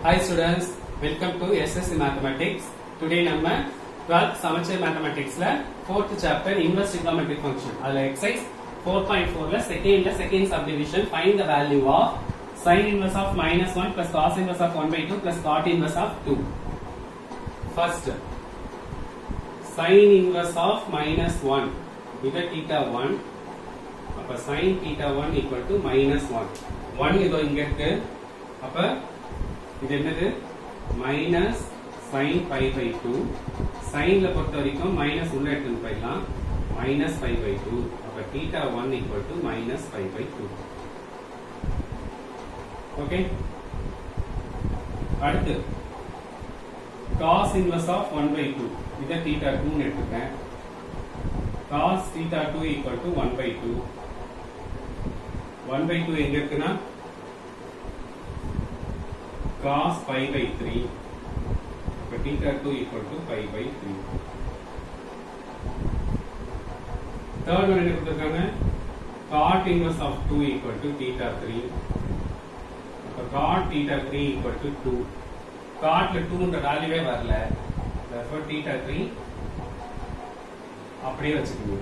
Hi students, welcome to SSC Mathematics. Today நம்ம 12th சமச்சீர் மேத்தமெட்டிக்ஸ்ல 4th chapter inverse trigonometric function. அதுல exercise 4.4ல செகண்ட்ல second subdivision find the value of sin inverse of minus 1 plus cos inverse of 1 by 2 plus cot inverse of 2. First, sin inverse of minus 1 இது theta 1 அப்ப sin theta 1 equal to minus 1 1 இதோ இங்க இருக்கு அப்ப இது என்னது minus sine five by two சைன்ல பொறுத்த வரைக்கும் மைனஸ் உள்ள எடுத்துன்னு போயிடலாம் மைனஸ் ஃபைவ் பை டூ அப்ப theta one equal to minus five by two okay அடுத்து cos inverse of one by two இதை தீட்டா டூன்னு எடுத்துக்கிறேன் cos theta two equal to one by two one by two எங்க இருக்குன்னா cos pi by 3 அப்ப theta 2 equal to pi by 3 third one என்ன கொடுத்திருக்காங்க cot inverse of 2 equal to theta 3 அப்ப cot theta 3 equal to 2 cotல 2 ன்ற வேல்யூவே வரல therefore theta 3 அப்படியே வச்சுக்கோங்க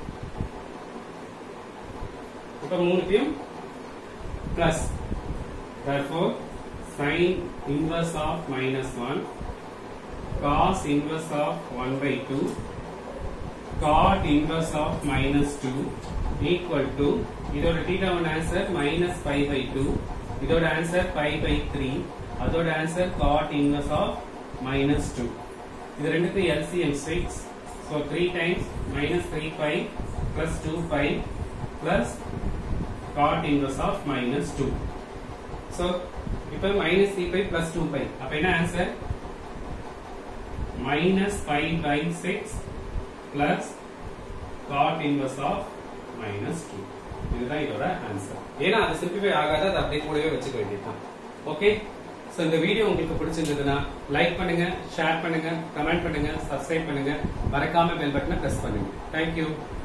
இப்ப மூணுத்தையும் plus therefore sin inverse of minus 1 cos inverse of 1 by 2 cot inverse of minus 2 equal to இதோட theta 1 answer minus pi by 2 இதோட answer pi by 3 அதோட answer cot inverse of minus 2 இது ரெண்டுக்கு LCM 6 so 3 times minus 3 pi plus 2 pi plus cot inverse of minus 2 so இப்ப minus three by plus two by அப்ப என்ன answer minus five by six plus cot inverse of minus two இதுதான் இதோட answer ஏன்னா அது simplify ஆகாத அதை அப்படியே கூடவே வச்சுக்க வேண்டியதுதான் ஓகே ஸோ இந்த வீடியோ உங்களுக்கு பிடிச்சிருந்ததுன்னா லைக் பண்ணுங்க ஷேர் பண்ணுங்க கமெண்ட் பண்ணுங்க சப்ஸ்கிரைப் பண்ணுங்க மறக்காம பெல் பட்டனை பிரஸ் பண்ணுங்க தேங்க்யூ